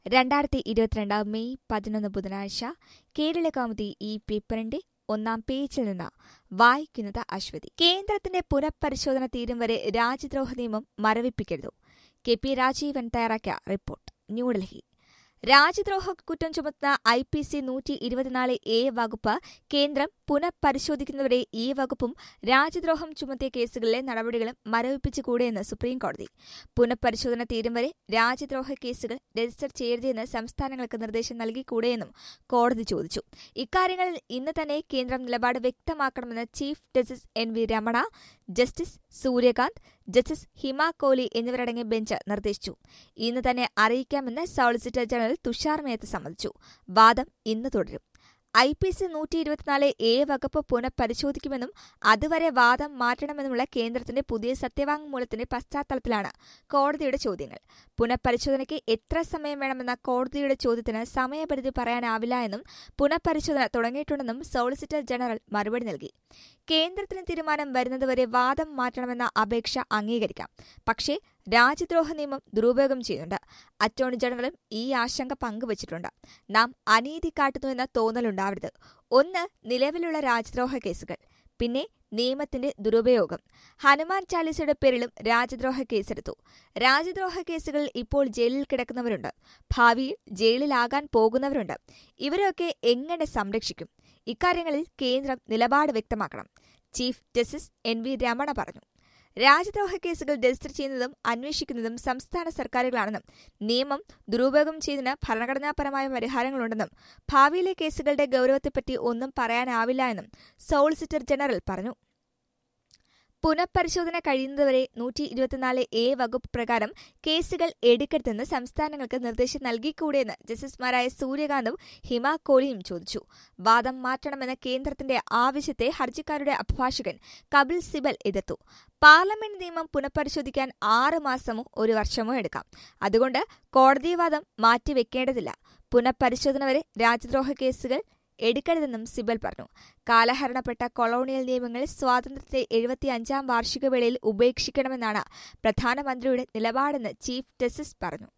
രണ്ടായിരത്തി ഇരുപത്തിരണ്ട് മെയ് പതിനൊന്ന് ബുധനാഴ്ച കേരള കൗമുദി ഈ പേപ്പറിന്റെ ഒന്നാം പേജിൽ നിന്ന് വായിക്കുന്നത് അശ്വതി കേന്ദ്രത്തിന്റെ പുനഃപരിശോധന തീരും വരെ രാജ്യദ്രോഹ നിയമം മരവിപ്പിക്കരുത് കെ പി രാജീവൻ തയ്യാറാക്കിയ റിപ്പോർട്ട് ന്യൂഡൽഹി രാജ്യദ്രോഹ കുറ്റം ചുമത്തുന്ന ഐ പി സി നൂറ്റി ഇരുപത്തിനാല് എ വകുപ്പ് കേന്ദ്രം പുനഃപരിശോധിക്കുന്നവരെ ഈ വകുപ്പും രാജ്യദ്രോഹം ചുമത്തിയ കേസുകളിലെ നടപടികളും മരവിപ്പിച്ചുകൂടെയെന്ന് സുപ്രീംകോടതി പുനഃപരിശോധന തീരും വരെ രാജ്യദ്രോഹ കേസുകൾ രജിസ്റ്റർ ചെയ്യരുതെന്ന് സംസ്ഥാനങ്ങൾക്ക് നിർദ്ദേശം നൽകിക്കൂടെയെന്നും കോടതി ചോദിച്ചു ഇക്കാര്യങ്ങളിൽ ഇന്ന് തന്നെ കേന്ദ്രം നിലപാട് വ്യക്തമാക്കണമെന്ന് chief justice N V Ramana justice Surya Kant justice Hima Kohli എന്നിവരടങ്ങിയ ബെഞ്ച് നിർദ്ദേശിച്ചു ഇന്ന് തന്നെ അറിയിക്കാമെന്ന് സോളിസിറ്റർ ജനറൽ തുഷാർ മേത്ത സമ്മതിച്ചു വാദം ഇന്ന് തുടരും ഐ പി സി നൂറ്റി ഇരുപത്തിനാല് എ വകുപ്പ് പുനഃപരിശോധിക്കുമെന്നും അതുവരെ വാദം മാറ്റണമെന്നുമുള്ള കേന്ദ്രത്തിന്റെ പുതിയ സത്യവാങ്മൂലത്തിന്റെ പശ്ചാത്തലത്തിലാണ് കോടതിയുടെ ചോദ്യങ്ങൾ പുനഃപരിശോധനയ്ക്ക് എത്ര സമയം വേണമെന്ന കോടതിയുടെ ചോദ്യത്തിന് സമയപരിധി പറയാനാവില്ല എന്നും പുനഃപരിശോധന തുടങ്ങിയിട്ടുണ്ടെന്നും സോളിസിറ്റർ ജനറൽ മറുപടി നൽകി കേന്ദ്രത്തിന് തീരുമാനം വരുന്നതുവരെ വാദം മാറ്റണമെന്ന അപേക്ഷ അംഗീകരിക്കാം പക്ഷേ രാജ്യദ്രോഹ നിയമം ദുരുപയോഗം ചെയ്യുന്നുണ്ട് അറ്റോർണി ജനറലും ഈ ആശങ്ക പങ്കുവച്ചിട്ടുണ്ട് നാം അനീതി കാട്ടുന്നുവെന്ന തോന്നലുണ്ടാവരുത് ഒന്ന് നിലവിലുള്ള രാജ്യദ്രോഹ കേസുകൾ പിന്നെ നിയമത്തിന്റെ ദുരുപയോഗം ഹനുമാൻ ചാലിസയുടെ പേരിലും രാജ്യദ്രോഹ കേസെടുത്തു രാജ്യദ്രോഹ കേസുകളിൽ ഇപ്പോൾ ജയിലിൽ കിടക്കുന്നവരുണ്ട് ഭാവിയിൽ ജയിലിലാകാൻ പോകുന്നവരുണ്ട് ഇവരെയൊക്കെ എങ്ങനെ സംരക്ഷിക്കും ഇക്കാര്യങ്ങളിൽ കേന്ദ്രം നിലപാട് വ്യക്തമാക്കണം chief justice N V Ramana പറഞ്ഞു രാജ്യദ്രോഹ കേസുകൾ രജിസ്റ്റർ ചെയ്യുന്നതും അന്വേഷിക്കുന്നതും സംസ്ഥാന സർക്കാരുകളാണെന്നും നിയമം ദുരുപയോഗം ചെയ്യുന്നതിന് ഭരണഘടനാപരമായ പരിഹാരങ്ങളുണ്ടെന്നും ഭാവിയിലെ കേസുകളുടെ ഗൌരവത്തെപ്പറ്റി ഒന്നും പറയാനാവില്ല എന്നും സോളിസിറ്റർ ജനറൽ പറഞ്ഞു പുനഃപരിശോധന കഴിയുന്നതുവരെ നൂറ്റി ഇരുപത്തിനാല് എ വകുപ്പ് പ്രകാരം കേസുകൾ എടുക്കരുതെന്ന് സംസ്ഥാനങ്ങൾക്ക് നിർദ്ദേശം നൽകിക്കൂടെയെന്ന് ജസ്റ്റിസുമാരായ സൂര്യകാന്തും ഹിമ കോഹ്ലിയും ചോദിച്ചു വാദം മാറ്റണമെന്ന കേന്ദ്രത്തിന്റെ ആവശ്യത്തെ ഹർജിക്കാരുടെ അഭിഭാഷകൻ കപിൽ സിബൽ എതിർത്തു പാർലമെന്റ് നിയമം പുനഃപരിശോധിക്കാൻ ആറ് മാസമോ ഒരു വർഷമോ എടുക്കാം അതുകൊണ്ട് കോടതി വാദം മാറ്റിവെക്കേണ്ടതില്ല പുനഃപരിശോധന വരെ രാജ്യദ്രോഹ കേസുകൾ എടുക്കരുതെന്നും സിബൽ പറഞ്ഞു കാലഹരണപ്പെട്ട കൊളോണിയൽ നിയമങ്ങൾ സ്വാതന്ത്ര്യത്തിന്റെ എഴുപത്തിയഞ്ചാം വാർഷിക വേളയിൽ ഉപേക്ഷിക്കണമെന്നാണ് പ്രധാനമന്ത്രിയുടെ നിലപാടെന്ന് ചീഫ് ജസ്റ്റിസ് പറഞ്ഞു